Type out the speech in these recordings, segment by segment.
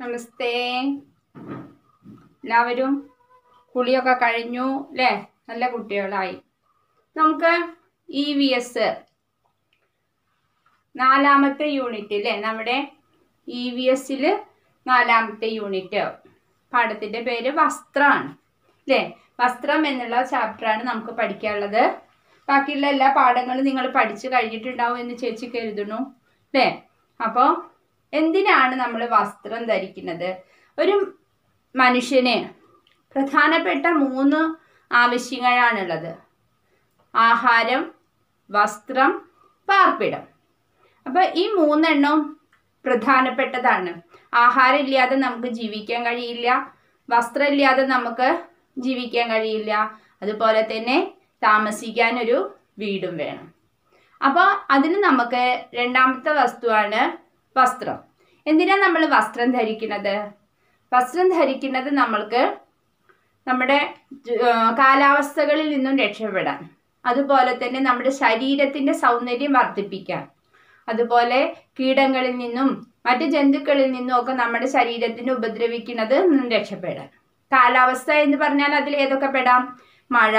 നമസ്തേ എല്ലാവരും കുളിയൊക്കെ കഴിഞ്ഞു അല്ലേ നല്ല കുട്ടികളായി നമുക്ക് ഇ വി എസ് നാലാമത്തെ യൂണിറ്റ് അല്ലേ നമ്മുടെ ഇ വി എസിൽ നാലാമത്തെ യൂണിറ്റ് പാഠത്തിൻ്റെ പേര് വസ്ത്രമാണ് അല്ലേ വസ്ത്രം എന്നുള്ള ചാപ്റ്ററാണ് നമുക്ക് പഠിക്കാനുള്ളത് ബാക്കിയുള്ള എല്ലാ പാഠങ്ങളും നിങ്ങൾ പഠിച്ചു കഴിഞ്ഞിട്ടുണ്ടാവും എന്ന് ചേച്ചി കരുതുന്നു അല്ലേ അപ്പോൾ എന്തിനാണ് നമ്മൾ വസ്ത്രം ധരിക്കുന്നത് ഒരു മനുഷ്യന് പ്രധാനപ്പെട്ട മൂന്ന് ആവശ്യങ്ങളാണുള്ളത് ആഹാരം വസ്ത്രം പാർപ്പിടം അപ്പോൾ ഈ മൂന്നെണ്ണം പ്രധാനപ്പെട്ടതാണ് ആഹാരം ഇല്ലാതെ നമുക്ക് ജീവിക്കാൻ കഴിയില്ല വസ്ത്രം ഇല്ലാതെ നമുക്ക് ജീവിക്കാൻ കഴിയില്ല അതുപോലെ തന്നെ താമസിക്കാൻ ഒരു വീടും വേണം അപ്പോൾ അതിന് നമുക്ക് രണ്ടാമത്തെ വസ്തുവാണ് വസ്ത്രം എന്തിനാ നമ്മൾ വസ്ത്രം ധരിക്കുന്നത് വസ്ത്രം ധരിക്കുന്നത് നമ്മൾക്ക് നമ്മുടെ ആ, കാലാവസ്ഥകളിൽ നിന്നും രക്ഷപ്പെടാൻ അതുപോലെ തന്നെ നമ്മുടെ ശരീരത്തിൻ്റെ സൗന്ദര്യം വർദ്ധിപ്പിക്കാൻ അതുപോലെ കീടങ്ങളിൽ നിന്നും മറ്റ് ജന്തുക്കളിൽ നിന്നും ഒക്കെ നമ്മുടെ ശരീരത്തിനെ ഉപദ്രവിക്കുന്നത് നിന്നും രക്ഷപ്പെടാൻ കാലാവസ്ഥ എന്ന് പറഞ്ഞാൽ അതിൽ ഏതൊക്കെ പെടാം മഴ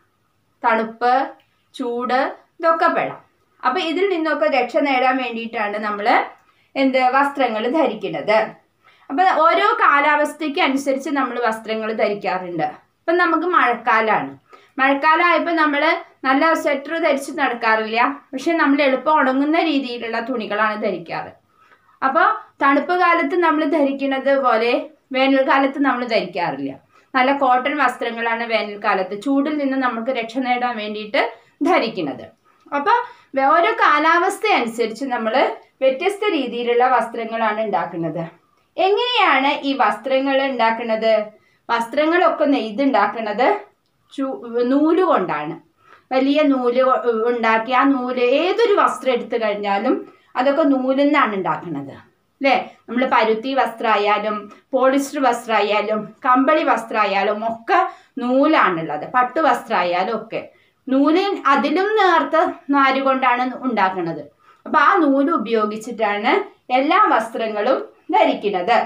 തണുപ്പ് ചൂട് ഇതൊക്കെ പെടാം അപ്പൊ ഇതിൽ നിന്നൊക്കെ രക്ഷ നേടാൻ വേണ്ടിയിട്ടാണ് നമ്മൾ എന്ത് വസ്ത്രങ്ങൾ ധരിക്കുന്നത് അപ്പൊ ഓരോ കാലാവസ്ഥയ്ക്ക് അനുസരിച്ച് നമ്മൾ വസ്ത്രങ്ങൾ ധരിക്കാറുണ്ട് ഇപ്പൊ നമുക്ക് മഴക്കാലാണ് മഴക്കാലമായപ്പോൾ നമ്മൾ നല്ല സ്വെറ്റർ ധരിച്ച് നടക്കാറില്ല പക്ഷെ നമ്മൾ എളുപ്പം ഉണങ്ങുന്ന രീതിയിലുള്ള തുണികളാണ് ധരിക്കാറ് അപ്പോൾ തണുപ്പ് കാലത്ത് നമ്മൾ ധരിക്കുന്നത് പോലെ വേനൽക്കാലത്ത് നമ്മൾ ധരിക്കാറില്ല നല്ല കോട്ടൺ വസ്ത്രങ്ങളാണ് വേനൽക്കാലത്ത് ചൂടിൽ നിന്ന് നമുക്ക് രക്ഷ നേടാൻ വേണ്ടിയിട്ട് ധരിക്കുന്നത് അപ്പോൾ ഓരോ കാലാവസ്ഥ അനുസരിച്ച് നമ്മൾ വ്യത്യസ്ത രീതിയിലുള്ള വസ്ത്രങ്ങളാണ് ഉണ്ടാക്കുന്നത് എങ്ങനെയാണ് ഈ വസ്ത്രങ്ങൾ ഉണ്ടാക്കുന്നത് വസ്ത്രങ്ങളൊക്കെ നെയ്തുണ്ടാക്കുന്നത് ചു നൂല് കൊണ്ടാണ് വലിയ നൂല് കൊ- ഉണ്ടാക്കി ആ നൂല് ഏതൊരു വസ്ത്രം എടുത്തു കഴിഞ്ഞാലും അതൊക്കെ നൂലിൽ നിന്നാണ് ഉണ്ടാക്കുന്നത് അല്ലേ നമ്മൾ പരുത്തി വസ്ത്രമായാലും പോളിസ്റ്റർ വസ്ത്രമായാലും കമ്പളി വസ്ത്രമായാലും ഒക്കെ നൂലാണുള്ളത് പട്ടു വസ്ത്രമായാലും ഒക്കെ നൂല് അതിലും നേർത്ത നാര് കൊണ്ടാണ് ഉണ്ടാക്കുന്നത് അപ്പൊ ആ നൂല് ഉപയോഗിച്ചിട്ടാണ് എല്ലാ വസ്ത്രങ്ങളും ധരിക്കുന്നത്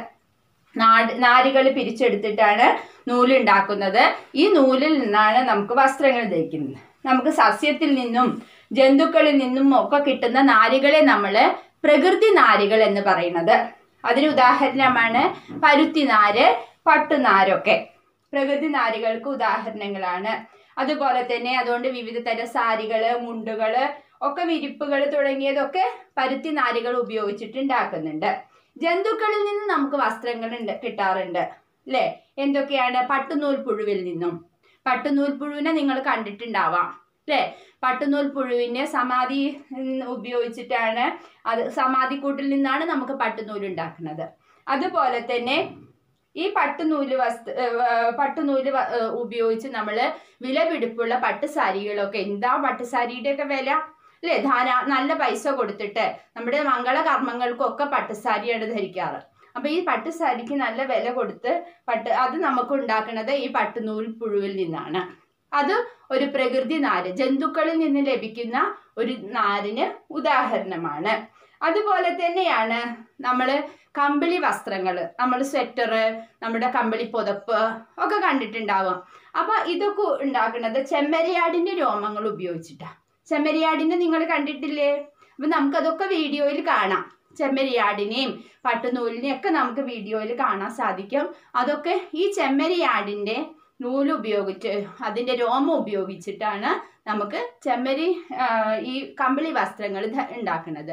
നാട് നാരുകൾ പിരിച്ചെടുത്തിട്ടാണ് നൂലുണ്ടാക്കുന്നത് ഈ നൂലിൽ നിന്നാണ് നമുക്ക് വസ്ത്രങ്ങൾ ധരിക്കുന്നത് നമുക്ക് സസ്യത്തിൽ നിന്നും ജന്തുക്കളിൽ നിന്നും ഒക്കെ കിട്ടുന്ന നാരുകളെ നമ്മൾ പ്രകൃതി നാരുകൾ എന്ന് പറയുന്നത് അതിന് ഉദാഹരണമാണ് പരുത്തി നാര് പട്ടുനാരൊക്കെ പ്രകൃതി നാരുകൾക്ക് ഉദാഹരണങ്ങളാണ് അതുപോലെ തന്നെ അതുകൊണ്ട് വിവിധ തരം സാരികള് മുണ്ടുകള് ഒക്കെ വിരിപ്പുകൾ തുടങ്ങിയതൊക്കെ പരുത്തി നാരുകൾ ഉപയോഗിച്ചിട്ട് ഉണ്ടാക്കുന്നുണ്ട് ജന്തുക്കളിൽ നിന്ന് നമുക്ക് വസ്ത്രങ്ങൾ ഉണ്ട് കിട്ടാറുണ്ട് അല്ലേ എന്തൊക്കെയാണ് പട്ടുനൂൽ പുഴുവിൽ നിന്നും പട്ടുനൂൽ പുഴുവിനെ നിങ്ങൾ കണ്ടിട്ടുണ്ടാവാം അല്ലേ പട്ടുനൂൽ പുഴുവിനെ സമാധി ഉം, ഉപയോഗിച്ചിട്ടാണ് അത് സമാധിക്കൂട്ടിൽ നിന്നാണ് നമുക്ക് പട്ടുനൂൽ ഉണ്ടാക്കുന്നത് അതുപോലെ തന്നെ ഈ പട്ടുനൂല് വസ്തു പട്ടുനൂല് വ- ഏഹ് ഉപയോഗിച്ച് നമ്മൾ വിലപിടിപ്പുള്ള പട്ടുസാരികളൊക്കെ എന്താ പട്ടുസാരിയുടെ ഒക്കെ വില അല്ലേ ധാരാ നല്ല പൈസ കൊടുത്തിട്ട് നമ്മുടെ മംഗളകർമ്മങ്ങൾക്കൊക്കെ പട്ടുസാരിയാണ് ധരിക്കാറ് അപ്പൊ ഈ പട്ടുസാരിക്ക് നല്ല വില കൊടുത്ത് പട്ട് അത് നമുക്ക് ഉണ്ടാക്കുന്നത് ഈ പട്ടുനൂൽ പുഴുവിൽ നിന്നാണ് അത് ഒരു പ്രകൃതി നാര് ജന്തുക്കളിൽ നിന്ന് ലഭിക്കുന്ന ഒരു നാരിന് ഉദാഹരണമാണ് അതുപോലെ തന്നെയാണ് നമ്മൾ കമ്പിളി വസ്ത്രങ്ങൾ നമ്മൾ സ്വെറ്റർ നമ്മുടെ കമ്പിളി പുതപ്പ് ഒക്കെ കണ്ടിട്ടുണ്ടാവാം അപ്പൊ ഇതൊക്കെ ഉണ്ടാക്കുന്നത് ചെമ്മരിയാടിന്റെ രോമങ്ങൾ ഉപയോഗിച്ചിട്ടാ ചെമ്മരിയാടിനെ നിങ്ങൾ കണ്ടിട്ടില്ലേ അപ്പൊ നമുക്കതൊക്കെ വീഡിയോയിൽ കാണാം ചെമ്മരിയാടിനെയും പട്ടുനൂലിനെയും ഒക്കെ നമുക്ക് വീഡിയോയിൽ കാണാൻ സാധിക്കും അതൊക്കെ ഈ ചെമ്മരിയാടിന്റെ നൂല് ഉപയോഗിച്ച് അതിന്റെ രോമം ഉപയോഗിച്ചിട്ടാണ് നമുക്ക് ചെമ്മരി ആ, ഈ കമ്പിളി വസ്ത്രങ്ങൾ ഉണ്ടാക്കുന്നത്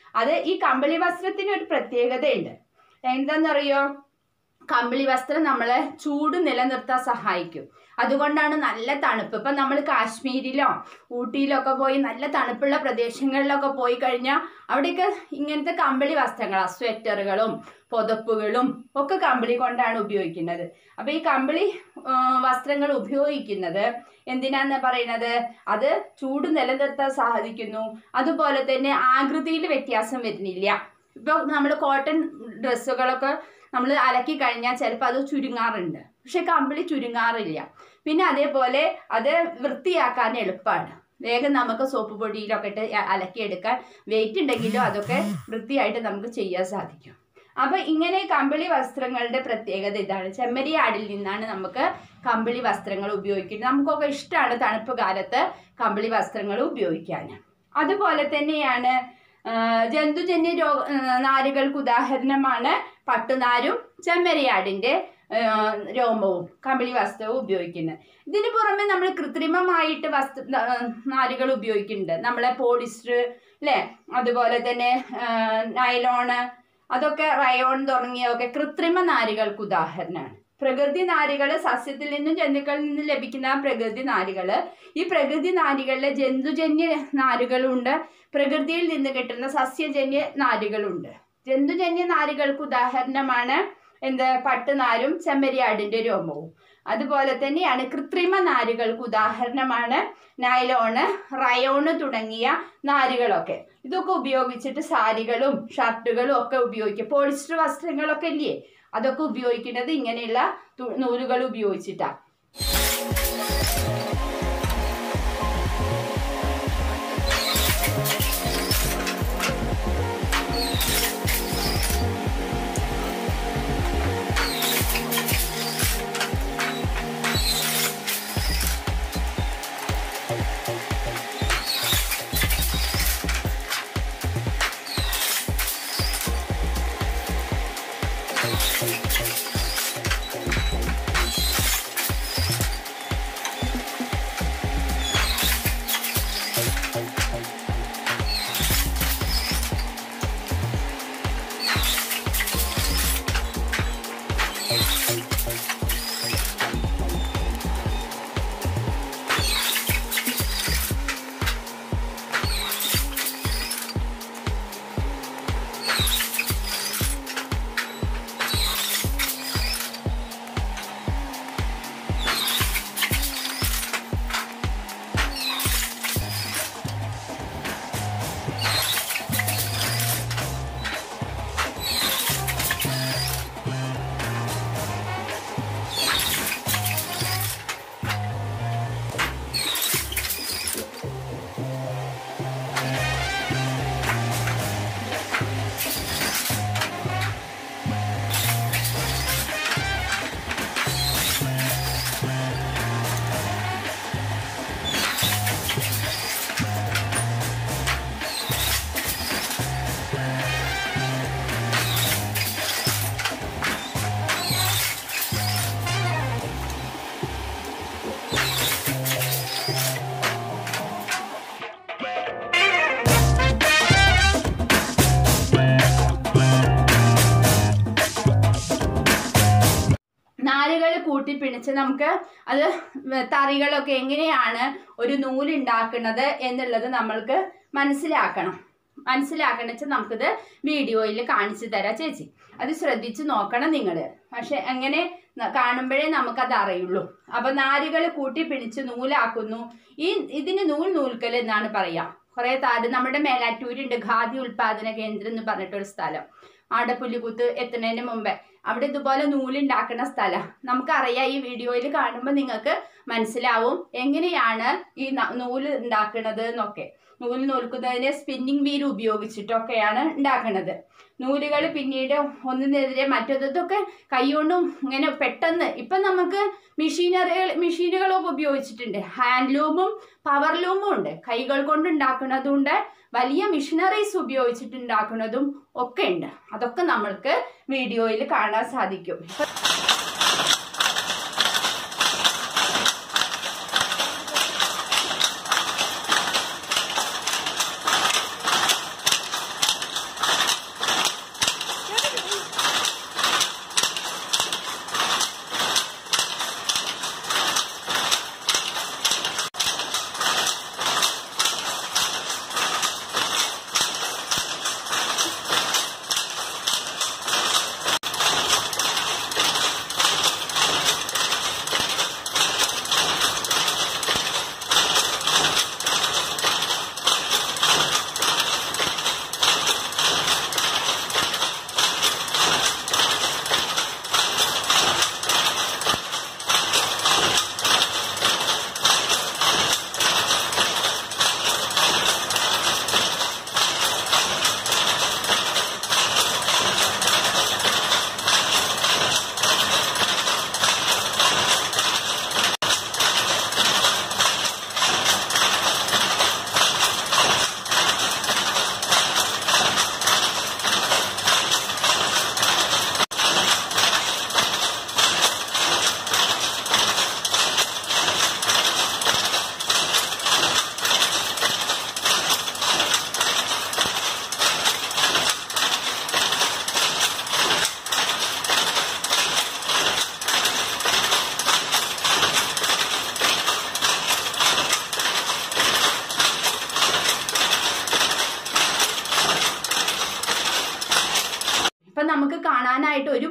അത് ഈ കമ്പിളി വസ്ത്രത്തിന് ഒരു പ്രത്യേകതയുണ്ട് എന്താണെന്നറിയോ കമ്പിളി വസ്ത്രം നമ്മളെ ചൂട് നിലനിർത്താൻ സഹായിക്കും അതുകൊണ്ടാണ് നല്ല തണുപ്പ് ഇപ്പം നമ്മൾ കാശ്മീരിലോ ഊട്ടിയിലോ ഒക്കെ പോയി നല്ല തണുപ്പുള്ള പ്രദേശങ്ങളിലൊക്കെ പോയി കഴിഞ്ഞാൽ അവിടെയൊക്കെ ഇങ്ങനത്തെ കമ്പിളി വസ്ത്രങ്ങളാണ് സ്വെറ്ററുകളും പുതപ്പുകളും ഒക്കെ കമ്പിളി കൊണ്ടാണ് ഉപയോഗിക്കുന്നത് അപ്പോൾ ഈ കമ്പിളി ആ, വസ്ത്രങ്ങൾ ഉപയോഗിക്കുന്നത് എന്തിനാന്ന് പറയുന്നത് അത് ചൂട് നിലനിർത്താൻ സാധിക്കുന്നു അതുപോലെ തന്നെ ആകൃതിയിൽ വ്യത്യാസം വരുന്നില്ല ഇപ്പോൾ നമ്മൾ കോട്ടൺ ഡ്രസ്സുകളൊക്കെ നമ്മൾ അലക്കി കഴിഞ്ഞാൽ ചിലപ്പോൾ അത് ചുരുങ്ങാറുണ്ട് പക്ഷെ കമ്പിളി ചുരുങ്ങാറില്ല പിന്നെ അതേപോലെ അത് വൃത്തിയാക്കാൻ എളുപ്പമാണ് വേഗം നമുക്ക് സോപ്പ് പൊടിയിലൊക്കെ ഇട്ട് അലക്കിയെടുക്കാൻ വെയിറ്റ് ഉണ്ടെങ്കിലും അതൊക്കെ വൃത്തിയായിട്ട് നമുക്ക് ചെയ്യാൻ സാധിക്കും അപ്പൊ ഇങ്ങനെ കമ്പിളി വസ്ത്രങ്ങളുടെ പ്രത്യേകത ഇതാണ് ചെമ്മരിയാടിൽ നിന്നാണ് നമുക്ക് കമ്പിളി വസ്ത്രങ്ങൾ ഉപയോഗിക്കുന്നത് നമുക്കൊക്കെ ഇഷ്ടമാണ് തണുപ്പ് കാലത്ത് കമ്പിളി വസ്ത്രങ്ങൾ ഉപയോഗിക്കാൻ അതുപോലെ തന്നെയാണ് ആ, ജന്തുജന്യ രോഗ ആ, നാരുകൾക്ക് ഉദാഹരണമാണ് പട്ടുനാരും ചെമ്മരിയാടിന്റെ ആ, രോമവും കമ്പിളി വസ്ത്രവും ഉപയോഗിക്കുന്നത് ഇതിന് പുറമെ നമ്മൾ കൃത്രിമമായിട്ട് വസ്ത്ര ആ, നാരുകൾ ഉപയോഗിക്കുന്നുണ്ട് നമ്മളെ പോളിസ്റ്റർ അല്ലേ അതുപോലെ തന്നെ നൈലോണ് അതൊക്കെ റയോൺ തുടങ്ങിയതൊക്കെ കൃത്രിമ നാരുകൾക്ക് ഉദാഹരണമാണ് പ്രകൃതി നാരുകൾ സസ്യത്തിൽ നിന്നും ജന്തുക്കളിൽ നിന്നും ലഭിക്കുന്ന പ്രകൃതി നാരുകൾ ഈ പ്രകൃതി നാരുകളിലെ ജന്തുജന്യ നാരുകളുണ്ട് പ്രകൃതിയിൽ നിന്ന് കിട്ടുന്ന സസ്യജന്യ നാരുകളുണ്ട് ജന്തുജന്യ നാരുകൾക്ക് ഉദാഹരണമാണ് എന്ത് പട്ടുനാരും ചെമ്മരിയാടിന്റെ രോമവും അതുപോലെ തന്നെയാണ് കൃത്രിമ നാരുകൾക്ക് ഉദാഹരണമാണ് നൈലോണ് റയോണ് തുടങ്ങിയ നാരുകളൊക്കെ ഇതൊക്കെ ഉപയോഗിച്ചിട്ട് സാരികളും ഷർട്ടുകളും ഒക്കെ ഉപയോഗിക്കും പോളിസ്റ്റർ വസ്ത്രങ്ങളൊക്കെ ഇല്ലേ അതൊക്കെ ഉപയോഗിക്കുന്നത് ഇങ്ങനെയുള്ള തു- നൂലുകൾ ഉപയോഗിച്ചിട്ടാണ് നാരുകൾ കൂട്ടിപ്പിണിച്ച് നമുക്ക് അത് തറികളൊക്കെ എങ്ങനെയാണ് ഒരു നൂലുണ്ടാക്കുന്നത് എന്നുള്ളത് നമ്മൾക്ക് മനസ്സിലാക്കണം മനസ്സിലാക്കണം വെച്ചാൽ നമുക്കിത് വീഡിയോയിൽ കാണിച്ചു തരാം ചേച്ചി അത് ശ്രദ്ധിച്ച് നോക്കണം നിങ്ങൾ പക്ഷെ അങ്ങനെ ന- കാണുമ്പോഴേ നമുക്കത് അറിയുള്ളൂ അപ്പൊ നാരുകൾ കൂട്ടിപ്പിണിച്ച് നൂലാക്കുന്നു ഈ ഇതിന് നൂൽ നൂൽക്കൽ എന്നാണ് പറയാ കുറെ താര് നമ്മുടെ മേലാറ്റൂരുണ്ട് ഖാദി ഉൽപാദന കേന്ദ്രം എന്ന് പറഞ്ഞിട്ടൊരു സ്ഥലം ആടപ്പുല്ലുകുത്ത് എത്തുന്നതിന് മുമ്പേ അവിടെ ഇതുപോലെ നൂലുണ്ടാക്കുന്ന സ്ഥലം നമുക്കറിയാം ഈ വീഡിയോയിൽ കാണുമ്പോൾ നിങ്ങൾക്ക് മനസ്സിലാവും എങ്ങനെയാണ് ഈ ന- നൂല് ഉണ്ടാക്കുന്നത് എന്നൊക്കെ നൂല് നൂൽക്കുന്നതിന് സ്പിന്നിങ് വീൽ ഉപയോഗിച്ചിട്ടൊക്കെയാണ് ഉണ്ടാക്കുന്നത് നൂലുകൾ പിന്നീട് ഒന്നിനെതിരെ മറ്റൊതൊക്കെ കൈകൊണ്ടും ഇങ്ങനെ പെട്ടെന്ന് ഇപ്പം നമുക്ക് മെഷീനറികൾ മെഷീനുകളൊക്കെ ഉപയോഗിച്ചിട്ടുണ്ട് ഹാൻഡ്ലൂമും പവർ ലൂമും ഉണ്ട് കൈകൾ കൊണ്ട് ഉണ്ടാക്കുന്നതുണ്ട് വലിയ മിഷനറീസ് ഉപയോഗിച്ചിട്ട് ഉണ്ടാക്കുന്നതും ഒക്കെ ഉണ്ട് അതൊക്കെ നമ്മൾക്ക് വീഡിയോയിൽ കാണാൻ സാധിക്കും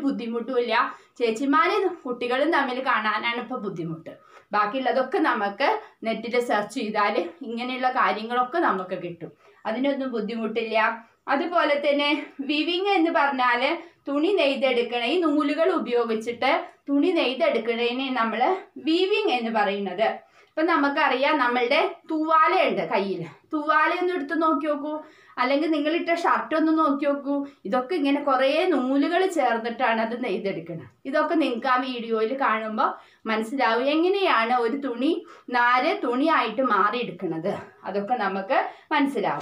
ബുദ്ധിമുട്ടുമില്ല ചേച്ചിമാരും കുട്ടികളും തമ്മിൽ കാണാനാണ് ഇപ്പോൾ ബുദ്ധിമുട്ട് ബാക്കിയുള്ളതൊക്കെ നമുക്ക് നെറ്റിൽ സെർച്ച് ചെയ്താൽ ഇങ്ങനെയുള്ള കാര്യങ്ങളൊക്കെ നമുക്ക് കിട്ടും അതിനൊന്നും ബുദ്ധിമുട്ടില്ല അതുപോലെ തന്നെ വിവിങ് എന്ന് പറഞ്ഞാൽ തുണി നെയ്തെടുക്കണ ഈ നൂലുകൾ ഉപയോഗിച്ചിട്ട് തുണി നെയ്തെടുക്കണതിനെ നമ്മൾ വീവിങ് എന്ന് പറയുന്നത് ഇപ്പം നമുക്കറിയാം നമ്മളുടെ തൂവാലയുണ്ട് കയ്യിൽ തൂവാല ഒന്ന് എടുത്ത് നോക്കി നോക്കൂ അല്ലെങ്കിൽ നിങ്ങളിട്ട ഷർട്ട് ഒന്ന് നോക്കി നോക്കൂ ഇതൊക്കെ ഇങ്ങനെ കുറേ നൂലുകൾ ചേർന്നിട്ടാണ് അത് നെയ്തെടുക്കുന്നത് ഇതൊക്കെ നിങ്ങൾക്ക് ആ വീഡിയോയിൽ കാണുമ്പോൾ മനസ്സിലാവും എങ്ങനെയാണ് ഒരു തുണി നാല് തുണിയായിട്ട് മാറിയെടുക്കുന്നത് അതൊക്കെ നമുക്ക് മനസ്സിലാവും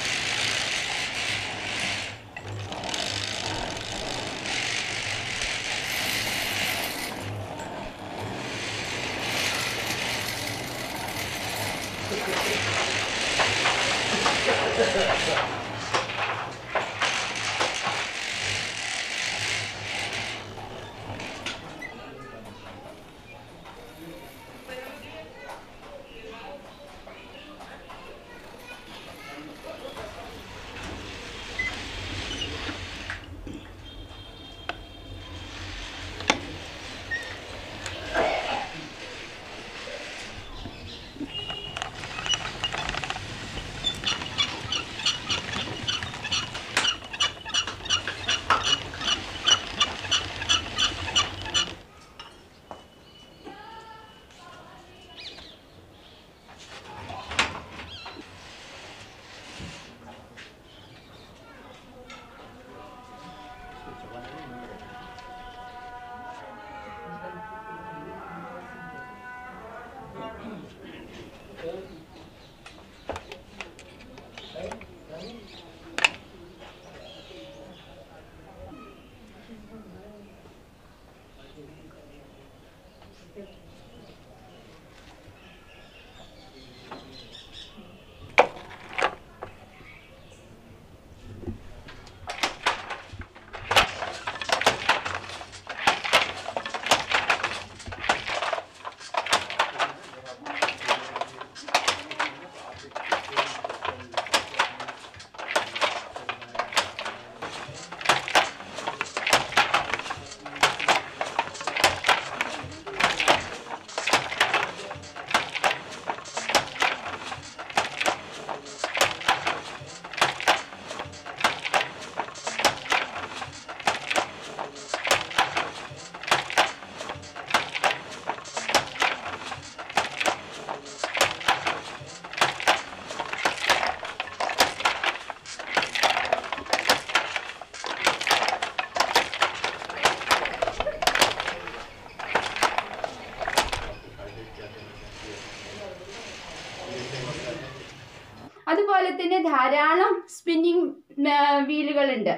അതുപോലെ തന്നെ ധാരാളം സ്പിന്നിങ് വീലുകളുണ്ട്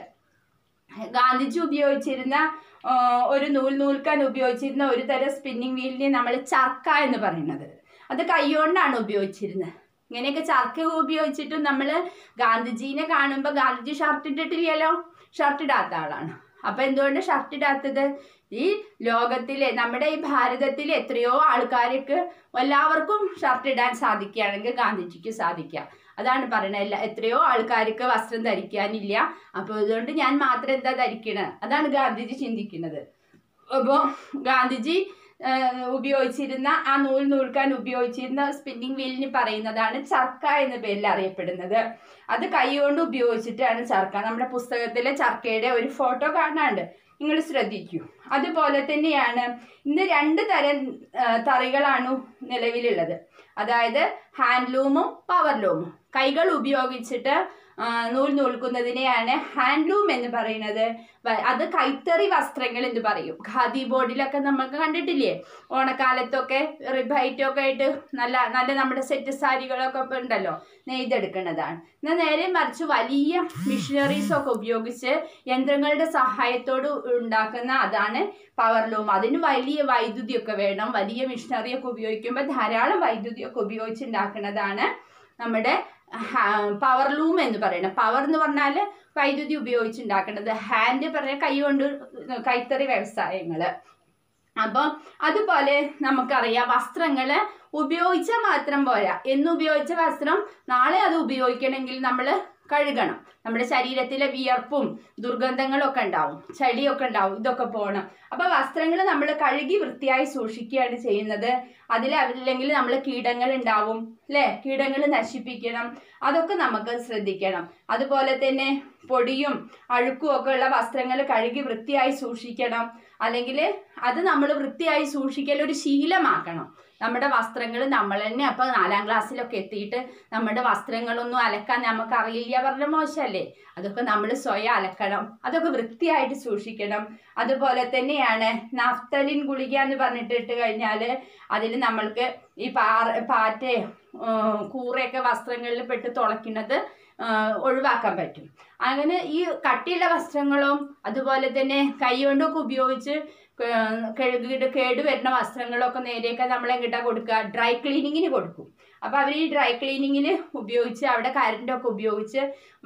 ഗാന്ധിജി ഉപയോഗിച്ചിരുന്ന ആ, ഒരു നൂൽ നൂൽക്കാൻ ഉപയോഗിച്ചിരുന്ന ഒരു തരം സ്പിന്നിങ് വീലിനെ നമ്മൾ ചർക്ക എന്ന് പറയുന്നത് അത് കൈകൊണ്ടാണ് ഉപയോഗിച്ചിരുന്നത് ഇങ്ങനെയൊക്കെ ചർക്ക ഉപയോഗിച്ചിട്ടും നമ്മൾ ഗാന്ധിജീനെ കാണുമ്പോൾ ഗാന്ധിജി ഷർട്ട് ഇട്ടിട്ടില്ലല്ലോ ഷർട്ട് ഇടാത്ത ആളാണ് അപ്പം എന്തുകൊണ്ട് ഷർട്ട് ഇടാത്തത് ഈ ലോകത്തിലെ നമ്മുടെ ഈ ഭാരതത്തിലെ എത്രയോ ആൾക്കാർക്ക് എല്ലാവർക്കും ഷർട്ട് ഇടാൻ സാധിക്കുകയാണെങ്കിൽ ഗാന്ധിജിക്ക് സാധിക്കുക അതാണ് പറയുന്നത് എല്ലാ എത്രയോ ആൾക്കാർക്ക് വസ്ത്രം ധരിക്കാനില്ല അപ്പോൾ അതുകൊണ്ട് ഞാൻ മാത്രം എന്താ ധരിക്കണത് അതാണ് ഗാന്ധിജി ചിന്തിക്കുന്നത് അപ്പോൾ ഗാന്ധിജി ആ, ഉപയോഗിച്ചിരുന്ന ആ നൂൽ നൂൽക്കാൻ ഉപയോഗിച്ചിരുന്ന സ്പിന്നിങ് വീലിന് പറയുന്നതാണ് ചർക്ക എന്ന പേരിൽ അറിയപ്പെടുന്നത് അത് കൈകൊണ്ട് ഉപയോഗിച്ചിട്ടാണ് ചർക്ക നമ്മുടെ പുസ്തകത്തിലെ ചർക്കയുടെ ഒരു ഫോട്ടോ കാണാണ്ട് നിങ്ങൾ ശ്രദ്ധിക്കൂ അതുപോലെ തന്നെയാണ് ഇന്ന് രണ്ട് തരം ആ, തറികളാണ് നിലവിലുള്ളത് അതായത് ഹാൻഡ്ലൂമും പവർലൂമും കൈകൾ ഉപയോഗിച്ചിട്ട് ആ, നൂൽ നൂൽക്കുന്നതിനെയാണ് ഹാൻഡ്ലൂം എന്ന് പറയുന്നത് വ- അത് കൈത്തറി വസ്ത്രങ്ങൾ എന്ന് പറയും ഖാദി ബോർഡിലൊക്കെ നമുക്ക് കണ്ടിട്ടില്ലേ ഓണക്കാലത്തൊക്കെ റിബൈറ്റൊക്കെ ആയിട്ട് നല്ല നല്ല നമ്മുടെ സെറ്റ് സാരികളൊക്കെ ഇപ്പൊ ഉണ്ടല്ലോ നെയ്തെടുക്കുന്നതാണ് എന്നാൽ നേരെ മറിച്ച് വലിയ മിഷനറീസ് ഒക്കെ ഉപയോഗിച്ച് യന്ത്രങ്ങളുടെ സഹായത്തോട് ഉണ്ടാക്കുന്ന അതാണ് പവർലൂം അതിന് വലിയ വൈദ്യുതിയൊക്കെ വേണം വലിയ മിഷനറി ഒക്കെ ഉപയോഗിക്കുമ്പോൾ ധാരാളം വൈദ്യുതിയൊക്കെ ഉപയോഗിച്ചുണ്ടാക്കുന്നതാണ് നമ്മുടെ പവർ ലൂം എന്ന് പറയുന്നത് പവർ എന്ന് പറഞ്ഞാൽ വൈദ്യുതി ഉപയോഗിച്ചുണ്ടാക്കുന്നത് ഹാൻഡ് പറഞ്ഞ കൈ കൊണ്ട് കൈത്തറി വ്യവസായങ്ങൾ അപ്പോൾ അതുപോലെ നമുക്കറിയാം വസ്ത്രങ്ങൾ ഉപയോഗിച്ചാൽ മാത്രം പോരാ എന്ന് ഉപയോഗിച്ച വസ്ത്രം നാളെ അത് ഉപയോഗിക്കണമെങ്കിൽ നമ്മൾ കഴുകണം നമ്മുടെ ശരീരത്തിലെ വിയർപ്പും ദുർഗന്ധങ്ങളും ഒക്കെ ഉണ്ടാവും ചളിയൊക്കെ ഉണ്ടാവും ഇതൊക്കെ പോകണം അപ്പൊ വസ്ത്രങ്ങൾ നമ്മൾ കഴുകി വൃത്തിയായി സൂക്ഷിക്കുകയാണ് ചെയ്യുന്നത് അതിൽ അല്ലെങ്കിൽ നമ്മൾ കീടങ്ങൾ ഉണ്ടാവും അല്ലെ കീടങ്ങൾ നശിപ്പിക്കണം അതൊക്കെ നമുക്ക് ശ്രദ്ധിക്കണം അതുപോലെ തന്നെ പൊടിയും അഴുക്കും ഒക്കെ ഉള്ള വസ്ത്രങ്ങൾ കഴുകി വൃത്തിയായി സൂക്ഷിക്കണം അല്ലെങ്കിൽ അത് നമ്മൾ വൃത്തിയായി സൂക്ഷിക്കൽ ഒരു ശീലമാക്കണം നമ്മുടെ വസ്ത്രങ്ങൾ നമ്മൾ തന്നെ അപ്പൊ നാലാം ക്ലാസ്സിലൊക്കെ എത്തിയിട്ട് നമ്മുടെ വസ്ത്രങ്ങളൊന്നും അലക്കാൻ നമുക്ക് അറിയില്ല പറഞ്ഞ മോശമല്ലേ അതൊക്കെ നമ്മൾ സ്വയം അലക്കണം അതൊക്കെ വൃത്തിയായിട്ട് സൂക്ഷിക്കണം അതുപോലെ തന്നെയാണ് നാഫ്തലിൻ ഗുളിക എന്ന് പറഞ്ഞിട്ട് ഇട്ട് കഴിഞ്ഞാൽ അതിൽ നമ്മൾക്ക് ഈ പാറ പാറ്റയോ ഉം, കൂറയൊക്കെ വസ്ത്രങ്ങളിൽ പെട്ട് തുളയ്ക്കുന്നത് ആ, ഒഴിവാക്കാൻ പറ്റും അങ്ങനെ ഈ കട്ടിയുള്ള വസ്ത്രങ്ങളും അതുപോലെ തന്നെ കൈകൊണ്ടൊക്കെ ഉപയോഗിച്ച് ക- കഴുകിയിട്ട് കേട് വരുന്ന വസ്ത്രങ്ങളൊക്കെ നേരെയൊക്കെ നമ്മൾ എങ്ങോട്ടാ കൊടുക്കുക ഡ്രൈ ക്ലീനിങ്ങിന് കൊടുക്കും അപ്പോൾ അവർ ഈ ഡ്രൈ ക്ലീനിങ്ങിന് ഉപയോഗിച്ച് അവിടെ കരണ്ടൊക്കെ ഉപയോഗിച്ച്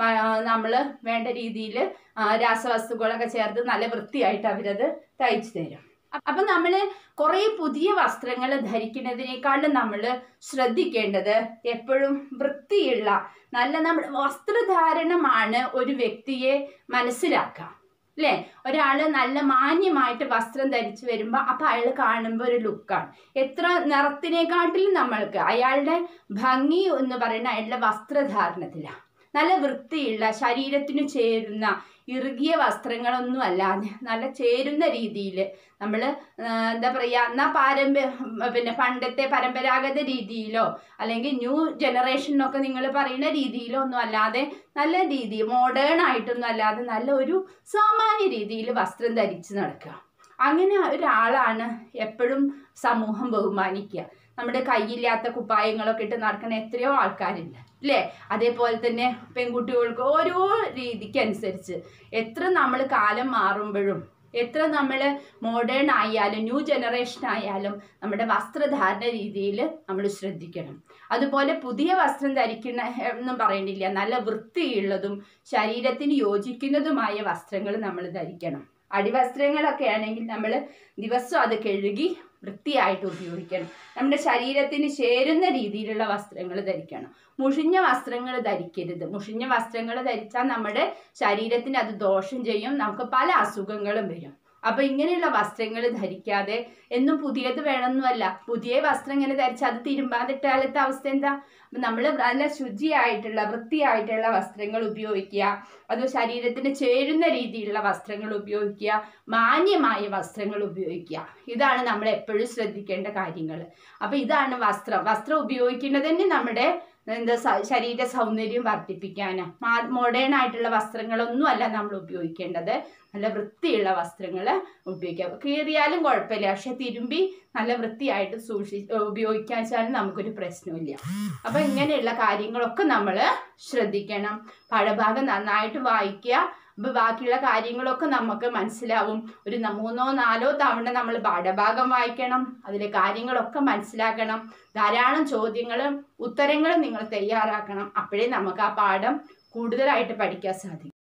നമ്മൾ വേണ്ട രീതിയിൽ രാസവസ്തുക്കളൊക്കെ ചേർത്ത് നല്ല വൃത്തിയായിട്ട് അവരത് തയ്ച്ചു തരും അപ്പം നമ്മൾ കുറേ പുതിയ വസ്ത്രങ്ങൾ ധരിക്കുന്നതിനേക്കാളും നമ്മൾ ശ്രദ്ധിക്കേണ്ടത് എപ്പോഴും വൃത്തിയുള്ള നല്ല നമ്മുടെ വസ്ത്രധാരണമാണ് ഒരു വ്യക്തിയെ മനസ്സിലാക്കുക അല്ലേ ഒരാൾ നല്ല മാന്യമായിട്ട് വസ്ത്രം ധരിച്ചു വരുമ്പോൾ അപ്പം അയാൾ കാണുമ്പോൾ ഒരു ലുക്കാണ് എത്ര നിറത്തിനെക്കാട്ടിലും നമ്മൾക്ക് അയാളുടെ ഭംഗി എന്ന് പറയുന്ന അയാളുടെ വസ്ത്രധാരണത്തിലാണ് നല്ല വൃത്തിയുള്ള ശരീരത്തിന് ചേരുന്ന ഇറുകിയ വസ്ത്രങ്ങളൊന്നും അല്ലാതെ നല്ല ചേരുന്ന രീതിയിൽ നമ്മൾ എന്താ പറയുക എന്നാൽ പാരമ്പര്യ പിന്നെ പണ്ടത്തെ പരമ്പരാഗത രീതിയിലോ അല്ലെങ്കിൽ ന്യൂ ജനറേഷനൊക്കെ നിങ്ങൾ പറയുന്ന രീതിയിലോ ഒന്നും അല്ലാതെ നല്ല രീതി മോഡേൺ ആയിട്ടൊന്നും അല്ലാതെ നല്ല ഒരു സാമാന്യ രീതിയിൽ വസ്ത്രം ധരിച്ച് നടക്കുക അങ്ങനെ ഒരാളാണ് എപ്പോഴും സമൂഹം ബഹുമാനിക്കുക നമ്മുടെ കയ്യില്ലാത്ത കുപ്പായങ്ങളൊക്കെ ഇട്ട് നടക്കുന്ന എത്രയോ ആൾക്കാരുണ്ട് അല്ലേ അതേപോലെ തന്നെ പെൺകുട്ടികൾക്ക് ഓരോ രീതിക്ക് അനുസരിച്ച് എത്ര നമ്മൾ കാലം മാറുമ്പോഴും എത്ര നമ്മൾ മോഡേൺ ആയാലും ന്യൂ ജനറേഷൻ ആയാലും നമ്മുടെ വസ്ത്രധാരണ രീതിയിൽ നമ്മൾ ശ്രദ്ധിക്കണം അതുപോലെ പുതിയ വസ്ത്രം ധരിക്കുന്ന എന്നും പറയണില്ല നല്ല വൃത്തിയുള്ളതും ശരീരത്തിന് യോജിക്കുന്നതുമായ വസ്ത്രങ്ങൾ നമ്മൾ ധരിക്കണം അടിവസ്ത്രങ്ങളൊക്കെ ആണെങ്കിൽ നമ്മൾ ദിവസം അത് കഴുകി വൃത്തിയായിട്ട് ഉപയോഗിക്കണം നമ്മുടെ ശരീരത്തിന് ചേരുന്ന രീതിയിലുള്ള വസ്ത്രങ്ങൾ ധരിക്കണം മുഷിഞ്ഞ വസ്ത്രങ്ങൾ ധരിക്കരുത് മുഷിഞ്ഞ വസ്ത്രങ്ങൾ ധരിച്ചാൽ നമ്മുടെ ശരീരത്തിന് അത് ദോഷം ചെയ്യും നമുക്ക് പല അസുഖങ്ങളും വരും അപ്പൊ ഇങ്ങനെയുള്ള വസ്ത്രങ്ങൾ ധരിക്കാതെ എന്നും പുതിയത് വേണമെന്നല്ല പുതിയ വസ്ത്രം ഇങ്ങനെ ധരിച്ചാൽ അത് തിരുമ്പാതിട്ടാലത്തെ അവസ്ഥ എന്താ നമ്മൾ നല്ല ശുചിയായിട്ടുള്ള വൃത്തിയായിട്ടുള്ള വസ്ത്രങ്ങൾ ഉപയോഗിക്കുക അത് ശരീരത്തിന് ചേരുന്ന രീതിയിലുള്ള വസ്ത്രങ്ങൾ ഉപയോഗിക്കുക മാന്യമായ വസ്ത്രങ്ങൾ ഉപയോഗിക്കുക ഇതാണ് നമ്മൾ എപ്പോഴും ശ്രദ്ധിക്കേണ്ട കാര്യങ്ങൾ അപ്പൊ ഇതാണ് വസ്ത്രം വസ്ത്രം ഉപയോഗിക്കുന്നത് തന്നെ നമ്മുടെ എന്താ സ- ശരീര സൗന്ദര്യം വർദ്ധിപ്പിക്കാനാണ് മോഡേൺ ആയിട്ടുള്ള വസ്ത്രങ്ങളൊന്നും അല്ല നമ്മൾ ഉപയോഗിക്കേണ്ടത് നല്ല വൃത്തിയുള്ള വസ്ത്രങ്ങൾ ഉപയോഗിക്കാം കീറിയാലും കുഴപ്പമില്ല പക്ഷെ തിരുമ്പി നല്ല വൃത്തിയായിട്ട് സൂക്ഷി ഉപയോഗിക്കാൻ വെച്ചാൽ നമുക്കൊരു പ്രശ്നമില്ല അപ്പൊ ഇങ്ങനെയുള്ള കാര്യങ്ങളൊക്കെ നമ്മൾ ശ്രദ്ധിക്കണം പഴഭാഗം നന്നായിട്ട് വായിക്കുക അപ്പൊ ബാക്കിയുള്ള കാര്യങ്ങളൊക്കെ നമുക്ക് മനസ്സിലാവും ഒരു ന- മൂന്നോ നാലോ തവണ നമ്മൾ പാഠഭാഗം വായിക്കണം അതിലെ കാര്യങ്ങളൊക്കെ മനസ്സിലാക്കണം ധാരാളം ചോദ്യങ്ങളും ഉത്തരങ്ങളും നിങ്ങൾ തയ്യാറാക്കണം അപ്പോഴേ നമുക്ക് ആ പാഠം കൂടുതലായിട്ട് പഠിക്കാൻ സാധിക്കും